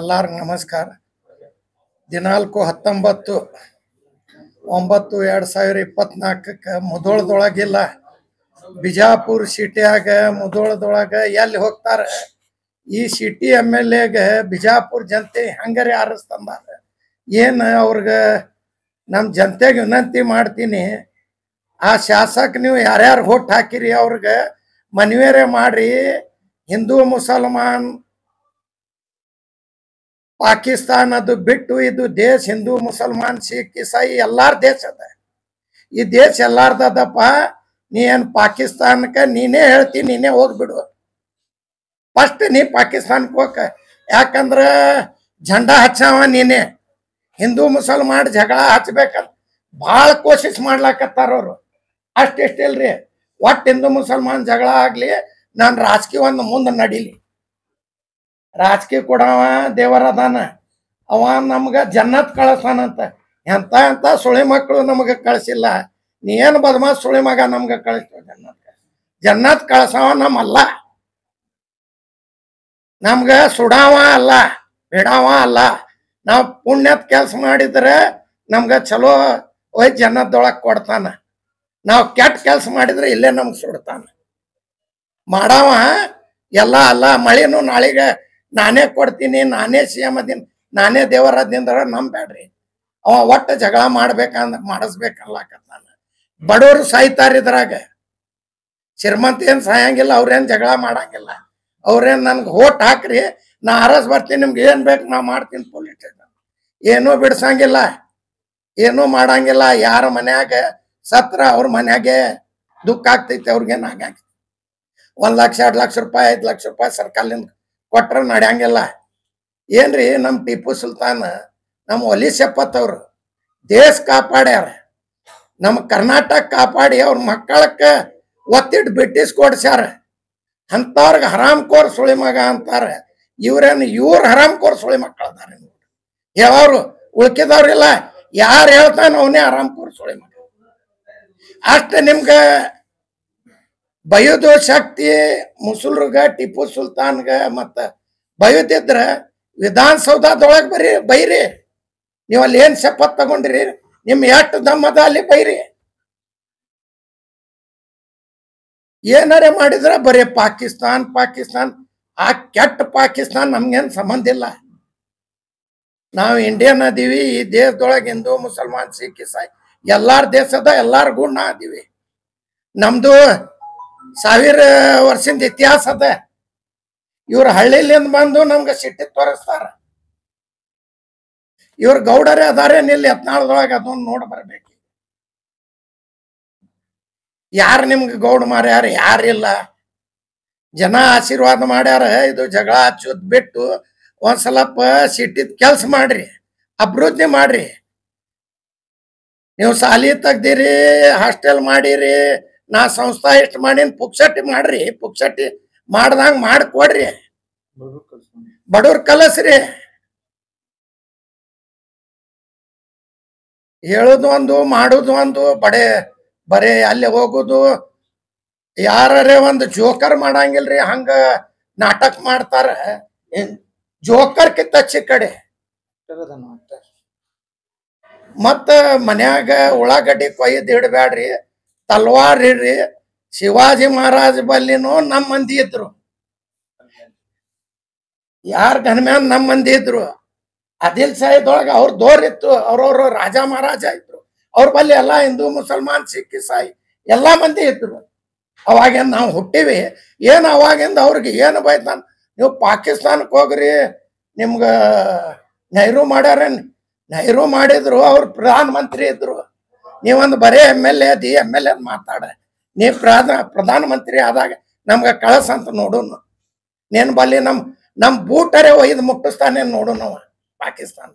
ಎಲ್ಲರಿಗೂ ನಮಸ್ಕಾರ ದಿನಾಲ್ಕು ಹತ್ತೊಂಬತ್ತು ಒಂಬತ್ತು ಎರಡು ಸಾವಿರ ಇಪ್ಪತ್ನಾಲ್ಕಕ್ಕೆ ಮುಧೋಳದೊಳಗಿಲ್ಲ ಬಿಜಾಪುರ ಸಿಟಿಯಾಗ ಮುಧೋಳದೊಳಗ ಎಲ್ಲಿ ಹೋಗ್ತಾರ ಈ ಸಿಟಿ ಎಮ್ ಎಲ್ ಎಗೆ ಬಿಜಾಪುರ ಜನತೆ ಹಂಗಾರೆ ಆರಿಸ್ತಂದಾರ ಏನು ಅವ್ರಿಗೆ ನಮ್ಮ ಜನತೆಗೆ ವಿನಂತಿ ಮಾಡ್ತೀನಿ ಆ ಶಾಸಕ ನೀವು ಯಾರ್ಯಾರು ಹೋಟ್ ಹಾಕಿರಿ ಅವ್ರಿಗೆ ಮನವೇರೆ ಮಾಡ್ರಿ ಹಿಂದೂ ಮುಸಲ್ಮಾನ್ ಪಾಕಿಸ್ತಾನ ಅದು ಬಿಟ್ಟು ಇದು ದೇಶ ಹಿಂದೂ ಮುಸಲ್ಮಾನ್ ಸಿಖ್ ಇಸಾಯಿ ಎಲ್ಲಾರ ದೇಶ ಅದ ಈ ದೇಶ ಎಲ್ಲಾರ್ದದಪ್ಪ ನೀ ಏನ್ ಪಾಕಿಸ್ತಾನಕ್ಕೆ ನೀನೇ ಹೇಳ್ತಿ ನೀನೇ ಹೋಗ್ಬಿಡು ಫಸ್ಟ್ ನೀ ಪಾಕಿಸ್ತಾನಕ್ಕೆ ಹೋಗ ಯಾಕಂದ್ರ झंडा ಹಚ್ಚಾವ ನೀನೇ ಹಿಂದೂ ಮುಸಲ್ಮಾನ್ ಜಗಳ ಹಚ್ಬೇಕಂತ ಭಾಳ ಕೋಶಿಶ್ ಮಾಡ್ಲಾಕತ್ತಾರ ಅವ್ರು ಅಷ್ಟಿಷ್ಟ ಇಲ್ರಿ ಒಟ್ಟು ಹಿಂದೂ ಮುಸಲ್ಮಾನ್ ಜಗಳ ಆಗ್ಲಿ ನಾನು ರಾಜಕೀಯ ಒಂದು ಮುಂದೆ ನಡೀಲಿ ರಾಜಕೀಯ ಕೊಡವ ದೇವರದಾನ ಅವ ನಮ್ಗ ಜನ್ನತ್ ಕಳಸಾನಂತ ಎಂತ ಎಂತ ಸುಳಿ ಮಕ್ಕಳು ನಮಗ ಕಳಿಸಿಲ್ಲ ನೀ ಏನು ಬದಮಾಸ್ ಸುಳಿ ಮಗ ನಮ್ಗ ಕಳಿಸ್ತೀವ ಜನ್ನತ್ ಜನ್ನತ್ ಕಳ್ಸವ ನಮ್ಮಲ್ಲ ನಮ್ಗ ಸುಡಾವ ಅಲ್ಲ ಬಿಡಾವ ಅಲ್ಲ ನಾವು ಪುಣ್ಯದ ಕೆಲಸ ಮಾಡಿದ್ರೆ ನಮ್ಗ ಚಲೋ ಒಯ್ ಜನ್ನದೊಳಗ್ ಕೊಡ್ತಾನ ನಾವು ಕೆಟ್ಟ ಕೆಲಸ ಮಾಡಿದ್ರೆ ಇಲ್ಲೇ ನಮ್ಗೆ ಸುಡ್ತಾನ ಮಾಡವ ಎಲ್ಲ ಅಲ್ಲ ಮಳೆನು ನಾಳೆಗೆ ನಾನೇ ಕೊಡ್ತೀನಿ ನಾನೇ ಸಿ ಎಂ ಅದೀನಿ ನಾನೇ ದೇವರದಿಂದ ನಂಬೇಡ್ರಿ ಅವ ಒಟ್ಟು ಜಗಳ ಮಾಡ್ಬೇಕಂದ ಮಾಡಿಸ್ಬೇಕನ್ಲಾಕತ್ತಾನ ಬಡವರು ಸಾಯ್ತಾರ ಇದ್ರಾಗ ಶ್ರೀಮಂತ ಏನ್ ಸಾಯಂಗಿಲ್ಲ ಅವ್ರೇನ್ ಜಗಳ ಮಾಡಂಗಿಲ್ಲ ಅವ್ರೇನ್ ನನ್ಗೆ ಹೋಟ್ ಹಾಕ್ರಿ ನಾ ಅರಸ್ ಬರ್ತೀನಿ ನಿಮ್ಗೆ ಏನ್ ಬೇಕು ನಾ ಮಾಡ್ತೀನಿ ಪೊಲೀಸ್ ಸ್ಟೇಷನ್ ಏನೂ ಬಿಡ್ಸಂಗಿಲ್ಲ ಏನೂ ಮಾಡಂಗಿಲ್ಲ ಯಾರ ಮನ್ಯಾಗ ಸತ್ರ ಅವ್ರ ಮನ್ಯಾಗೆ ದುಃಖ ಆಗ್ತೈತಿ ಅವ್ರಿಗೇನ್ ಆಗಂಗಿಲ್ಲ ಒಂದ್ ಲಕ್ಷ ಎರಡ್ ಲಕ್ಷ ರೂಪಾಯಿ ಐದ್ ಲಕ್ಷ ರೂಪಾಯಿ ಸರ್ಕಾರದಿಂದ ಕೊಟ್ರ ನಡೆಯಂಗಿಲ್ಲ ಏನ್ರಿ ನಮ್ ಟಿಪ್ಪು ಸುಲ್ತಾನ್ ನಮ್ಮ ಒಲಿ ಶಪತ್ ಅವ್ರು ದೇಶ ಕಾಪಾಡ್ಯಾರ ನಮ್ಮ ಕರ್ನಾಟಕ ಕಾಪಾಡಿ ಅವ್ರ ಮಕ್ಕಳಕ್ಕ ಒತ್ತಿಟ್ಟು ಬ್ರಿಟಿಷ್ ಕೊಡ್ಸ್ಯಾರ ಅಂತವ್ರಿಗೆ ಹರಾಮ್ ಕೋರ್ ಸುಳಿ ಮಗ ಅಂತಾರ ಇವ್ರೇನು ಇವ್ರ ಹರಾಮ್ ಕೋರ್ ಸುಳಿ ಮಕ್ಕಳು ಅದಾರ ಹೇಳೋರು ಉಳ್ಕಿದವ್ರಿಲ್ಲ ಯಾರು ಹೇಳ್ತಾನ ಅವನೇ ಹರಾಮ್ ಕೋರ್ ಸುಳಿ ಮಗ ಅಷ್ಟ ನಿಮ್ಗ ಬಯೋದು ಶಕ್ತಿ ಮುಸುಲ್ರಿಗ ಟಿಪ್ಪು ಸುಲ್ತಾನ್ಗ ಮತ್ತ ಬಯೋದಿದ್ರ ವಿಧಾನಸೌಧದೊಳಗ್ ಬರೀ ಬೈರಿ ನೀವು ಅಲ್ಲಿ ಏನ್ ಶಪಥ್ ತಗೊಂಡ್ರಿ ನಿಮ್ ಎಷ್ಟು ದಮ್ಮದ ಅಲ್ಲಿ ಬೈರಿ ಏನಾರೇ ಮಾಡಿದ್ರ ಬರೀ ಪಾಕಿಸ್ತಾನ್ ಪಾಕಿಸ್ತಾನ್ ಆ ಕೆಟ್ಟ ಪಾಕಿಸ್ತಾನ್ ನಮ್ಗೇನ್ ಸಂಬಂಧ ಇಲ್ಲ ನಾವು ಇಂಡಿಯನ್ ಅದೀವಿ ಈ ದೇಶದೊಳಗೆ ಹಿಂದೂ ಮುಸಲ್ಮಾನ್ ಸಿಖ್ ಇಸಾಯಿ ಎಲ್ಲಾರ ದೇಶದ ಎಲ್ಲಾರ ಗುಣ ಅದೀವಿ ನಮ್ದು ಸಾವಿರ ವರ್ಷದ ಇತಿಹಾಸ ಅದ ಇವ್ರ ಹಳ್ಳಿಲಿಂದ ಬಂದು ನಮ್ಗೆ ಸಿಟ್ಟಿ ತೋರಿಸ್ತಾರ ಇವ್ರ ಗೌಡರೇ ಅದಾರೇನ್ ಇಲ್ಲಿ ಹತ್ನಾಳದೊಳಗೆ ಅದನ್ನ ನೋಡ್ ಬರ್ಬೇಕು ಯಾರು ನಿಮ್ಗೆ ಗೌಡ ಮಾಡ್ಯಾರ ಯಾರಿಲ್ಲ ಜನ ಆಶೀರ್ವಾದ ಮಾಡ್ಯಾರ ಇದು ಜಗಳ ಹಚ್ಚೋದ್ ಬಿಟ್ಟು ಒಂದ್ ಸ್ವಲ್ಪ ಸಿಟ್ಟಿದ್ ಕೆಲ್ಸ ಮಾಡ್ರಿ ಅಭಿವೃದ್ಧಿ ಮಾಡ್ರಿ ನೀವು ಸಾಲಿ ತೆಗ್ದಿರಿ ಹಾಸ್ಟೆಲ್ ಮಾಡಿರಿ ನಾ ಸಂಸ್ಥಾ ಇಷ್ಟು ಮಾಡೀನಿ ಪುಕ್ಸಟ್ಟಿ ಮಾಡ್ರಿ ಪುಕ್ಸಟ್ಟಿ ಮಾಡ್ದಂಗ ಮಾಡ್ಕೊಡ್ರಿ ಬಡವ್ರ ಕಲಸ್ರಿ ಹೇಳೋದು ಒಂದು ಮಾಡೋದು ಒಂದು ಬಡೇ ಬರೇ ಅಲ್ಲಿ ಹೋಗುದು ಯಾರೇ ಒಂದು ಜೋಕರ್ ಮಾಡಂಗಿಲ್ರಿ ಹಂಗ ನಾಟಕ ಮಾಡ್ತಾರ ಜೋಕರ್ ಕಿತ್ತ ಹಚ್ಚಿ ಕಡೆ ಮತ್ತ ಮನ್ಯಾಗ ಉಳ್ಳಾಗಡ್ಡಿ ಕೊಯ್ದು ಇಡಬೇಡ್ರಿ ತಲ್ವಾರ್ ಇಡ್ರಿ ಶಿವಾಜಿ ಮಹಾರಾಜ್ ಬಲ್ಲಿನೂ ನಮ್ ಮಂದಿ ಇದ್ರು ಯಾರ ಗನ್ಮ್ಯಾನ್ ನಮ್ ಮಂದಿ ಇದ್ರು ಆದಿಲ್ ಸಾಹಿದೊಳಗ ಅವ್ರ ದೋರ್ ಇತ್ತು ಅವ್ರವ್ರ ರಾಜ ಮಹಾರಾಜ ಇದ್ರು ಅವ್ರ ಬಲ್ಲಿ ಎಲ್ಲಾ ಹಿಂದೂ ಮುಸಲ್ಮಾನ್ ಸಿಖ್ ಇಸಾಯಿ ಎಲ್ಲಾ ಮಂದಿ ಇದ್ರು ಅವಾಗಿಂದ ನಾವು ಹುಟ್ಟಿವಿ ಏನ್ ಅವಾಗಿಂದ ಅವ್ರಿಗೆ ಏನು ಬೈತಾನ ನೀವು ಪಾಕಿಸ್ತಾನಕ್ಕೆ ಹೋಗ್ರಿ ನಿಮ್ಗ ನೆಹರು ಮಾಡ್ಯಾರೇನ್ ನೆಹರು ಮಾಡಿದ್ರು ಅವ್ರು ಪ್ರಧಾನ ಮಂತ್ರಿ ಇದ್ರು ನೀವೊಂದು ಬರೇ M L A the M L A ಮಾತಾಡ ನೀ ಪ್ರಧಾನ ಪ್ರಧಾನ ಮಂತ್ರಿ ಆದಾಗ ನಮ್ಗೆ ಕಳಸ ಅಂತ ನೋಡುನು ನೀನ್ ಬಲ್ಲಿ ನಮ್ ನಮ್ ಬೂಟರೇ ಒಯ್ದು ಮುಟ್ಟಿಸ್ತಾನೆ ನೋಡು ನಾವು ಪಾಕಿಸ್ತಾನ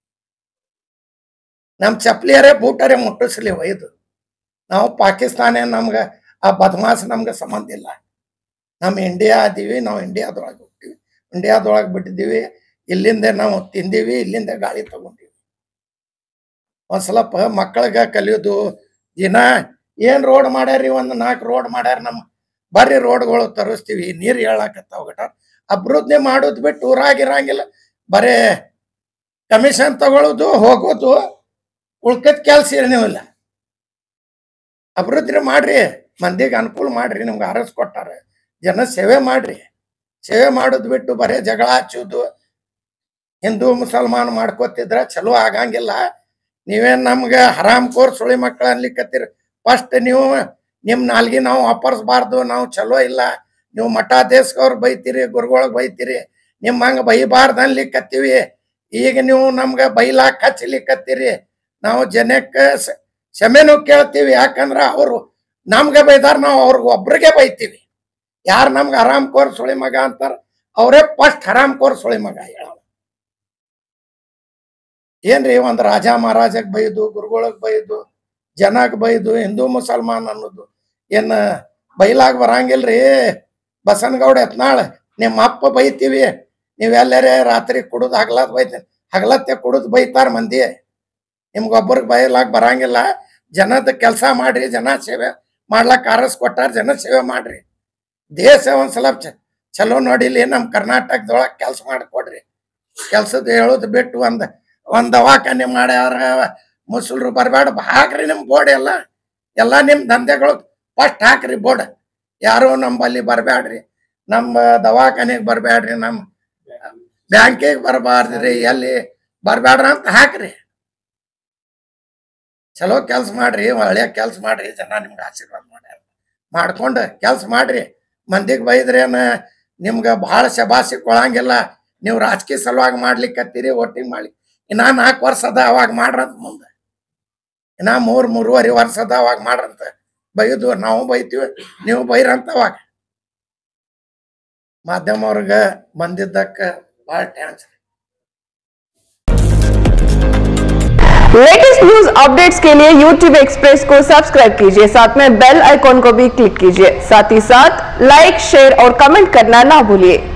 ನಮ್ ಚಪ್ಲಿಯರೇ ಬೂಟರೇ ಮುಟ್ಟಿಸ್ಲಿ ಒಯ್ದು ನಾವು ಪಾಕಿಸ್ತಾನ ನಮ್ಗೆ ಆ ಬದಮಾಸ್ ನಮ್ಗೆ ಸಂಬಂಧ ಇಲ್ಲ ನಮ್ಮ ಇಂಡಿಯಾ ಅದೀವಿ ನಾವು ಇಂಡಿಯಾದೊಳಗೆ ಹೋಗ್ತೀವಿ ಇಂಡಿಯಾದೊಳಗೆ ಬಿಟ್ಟಿದ್ದೀವಿ ಇಲ್ಲಿಂದ ನಾವು ತಿಂದೀವಿ ಇಲ್ಲಿಂದ ಗಾಳಿ ತಗೊಂಡಿವಿ ಒಂದ್ ಸ್ವಲ್ಪ ಮಕ್ಕಳಿಗೆ ಕಲಿಯೋದು ದಿನ ಏನ್ ರೋಡ್ ಮಾಡ್ಯಾರಿ ಒಂದ್ ನಾಲ್ಕು ರೋಡ್ ಮಾಡ್ಯಾರ ನಮ್ಮ ಬರ್ರಿ ರೋಡ್ಗಳು ತರಿಸ್ತೀವಿ ನೀರು ಹೇಳಕತ್ತಾವ ಗಟ ಅಭಿವೃದ್ಧಿ ಮಾಡೋದು ಬಿಟ್ಟು ಊರಾಗ ಇರಂಗಿಲ್ಲ ಬರೇ ಕಮಿಷನ್ ತಗೊಳ್ಳೋದು ಹೋಗೋದು ಉಳ್ಕದ್ ಕೆಲಸ ಏನೂ ಇಲ್ಲ ಅಭಿವೃದ್ಧಿ ಮಾಡ್ರಿ ಮಂದಿಗೆ ಅನುಕೂಲ ಮಾಡ್ರಿ ನಿಮ್ಗೆ ಅರಸ್ ಕೊಟ್ಟಾರ ಜನ ಸೇವೆ ಮಾಡ್ರಿ ಸೇವೆ ಮಾಡೋದು ಬಿಟ್ಟು ಬರೇ ಜಗಳ ಹಚ್ಚೋದು ಹಿಂದೂ ಮುಸಲ್ಮಾನ್ ಮಾಡ್ಕೋತಿದ್ರ ಚಲೋ ಆಗಂಗಿಲ್ಲ ನೀವೇನ್ ನಮ್ಗೆ ಹರಾಮ್ ಕೋರ್ ಸುಳಿ ಮಕ್ಕಳು ಅನ್ಲಿಕ್ಕತ್ತೀರಿ ಫಸ್ಟ್ ನೀವು ನಿಮ್ ನಾಲ್ಗಿ ನಾವು ವಾಪರ್ಸ್ಬಾರ್ದು ನಾವು ಚಲೋ ಇಲ್ಲ ನೀವು ಮಠಾಧೀಶವ್ರು ಬೈತೀರಿ ಗುರುಗಳಿಗೆ ಬೈತೀರಿ ನಿಮ್ ಹಂಗ ಬೈಬಾರ್ದು ಅನ್ಲಿಕ್ಕತ್ತೀವಿ ಈಗ ನೀವು ನಮ್ಗೆ ಬೈಲಾಕ್ ಹಚ್ಚಲಿಕ್ಕತ್ತೀರಿ ನಾವು ಜನಕ್ಕೆ ಸ- ಕ್ಷಮೆನೂ ಕೇಳ್ತೀವಿ ಯಾಕಂದ್ರ ಅವರು ನಮ್ಗೆ ಬೈದಾರ ನಾವು ಅವ್ರಿಗೆ ಒಬ್ರಿಗೆ ಬೈತೀವಿ ಯಾರು ನಮ್ಗೆ ಹರಾಮ್ ಕೋರ್ ಸುಳಿ ಮಗ ಅಂತಾರ ಅವರೇ ಫಸ್ಟ್ ಹರಾಮ್ ಕೋರ್ ಸುಳಿ ಮಗ ಹೇಳ ಏನ್ರಿ ಒಂದ್ ರಾಜ ಮಹಾರಾಜಗ್ ಬೈದು ಗುರುಗಳಿಗೆ ಬೈದು ಜನಕ್ ಬೈದು ಹಿಂದೂ ಮುಸಲ್ಮಾನ್ ಅನ್ನೋದು ಏನ್ ಬೈಲಾಗ ಬರಂಗಿಲ್ರಿ ಬಸನಗೌಡ ಎತ್ನಾಳ್ ನಿಮ್ಮ ಅಪ್ಪ ಬೈತೀವಿ ನೀವೆಲ್ಲರೇ ರಾತ್ರಿ ಕುಡುದು ಹಗಲತ್ ಬೈತೀನಿ ಹಗಲತ್ತೆ ಕುಡುದು ಬೈತಾರ ಮಂದಿ ನಿಮ್ಗೊಬ್ಬರಿಗೆ ಬೈಲಾಕ್ ಬರಂಗಿಲ್ಲ ಜನದ ಕೆಲಸ ಮಾಡ್ರಿ ಜನ ಸೇವೆ ಮಾಡ್ಲಕ್ ಆರಸ್ ಕೊಟ್ಟಾರ ಜನ ಸೇವೆ ಮಾಡ್ರಿ ದೇಶ ಒಂದ್ ಸ್ವಲ್ಪ ಚ- ಚಲೋ ನೋಡಿಲಿ ನಮ್ ಕರ್ನಾಟಕದೊಳಗ್ ಕೆಲಸ ಮಾಡಿಕೊಡ್ರಿ ಕೆಲ್ಸದ ಹೇಳೋದು ಬಿಟ್ಟು ಒಂದ್ ಒಂದ್ ದವಾಖಾನೆ ಮಾಡ್ಯಾರ ಮುಸಲ್ರು ಬರಬೇಡ ಹಾಕ್ರಿ ನಿಮ್ ಬೋರ್ಡ್ ಎಲ್ಲ ಎಲ್ಲ ನಿಮ್ ದಂಧೆಗಳು ಫಸ್ಟ್ ಹಾಕ್ರಿ ಬೋರ್ಡ್ ಯಾರು ನಂಬಲ್ಲಿ ಬರಬೇಡ್ರಿ ನಮ್ಮ ದವಾಖಾನೆಗೆ ಬರಬೇಡ್ರಿ ನಮ್ಮ ಬ್ಯಾಂಕಿಗೆ ಬರಬಾರ್ದ್ರಿ ಎಲ್ಲಿ ಬರಬೇಡ್ರ ಅಂತ ಹಾಕ್ರಿ ಚಲೋ ಕೆಲ್ಸ ಮಾಡ್ರಿ ಒಳ್ಳೆ ಕೆಲ್ಸ ಮಾಡ್ರಿ ಜನ ನಿಮ್ಗೆ ಆಶೀರ್ವಾದ ಮಾಡ್ಯಾರ ಮಾಡ್ಕೊಂಡು ಕೆಲ್ಸ ಮಾಡ್ರಿ ಮಂದಿಗೆ ಬೈದ್ರೇನ ನಿಮ್ಗೆ ಭಾಳ ಶಬಾಸಿ ಕೊಳಂಗಿಲ್ಲ ನೀವು ರಾಜಕೀಯ ಸಲುವಾಗಿ ಮಾಡ್ಲಿಕ್ಕತ್ತೀರಿ ವೋಟಿಂಗ್ ಮಾಡ್ಲಿ ಇನ್ನ ನಾಲ್ಕು ವರ್ಷ ಅದ ಅವಾಗ ಮಾಡ್ರಂತ ಮುಂದೆ ಇನ್ನ ಮೂರ್ ಮೂರುವರೆ ವರ್ಷ ಅದ ಅವಾಗ ಮಾಡ್ರಂತ ಬೈದು ನಾವು ಬೈತೀವಿ ನೀವು ಬೈರಂತ ಅವಾಗ ಮಾಧ್ಯಮವ್ರಿಗೆ ಬಂದಿದ್ದಕ್ಕ ಭಾಳ ಟ್ಯಾಂಕ್ಸ್ लेटेस्ट न्यूज अपडेट्स के लिए YouTube एक्सप्रेस को सब्सक्राइब कीजिए साथ में बेल आइकॉन को भी क्लिक कीजिए साथ ही साथ लाइक शेयर और कमेंट करना ना भूलिए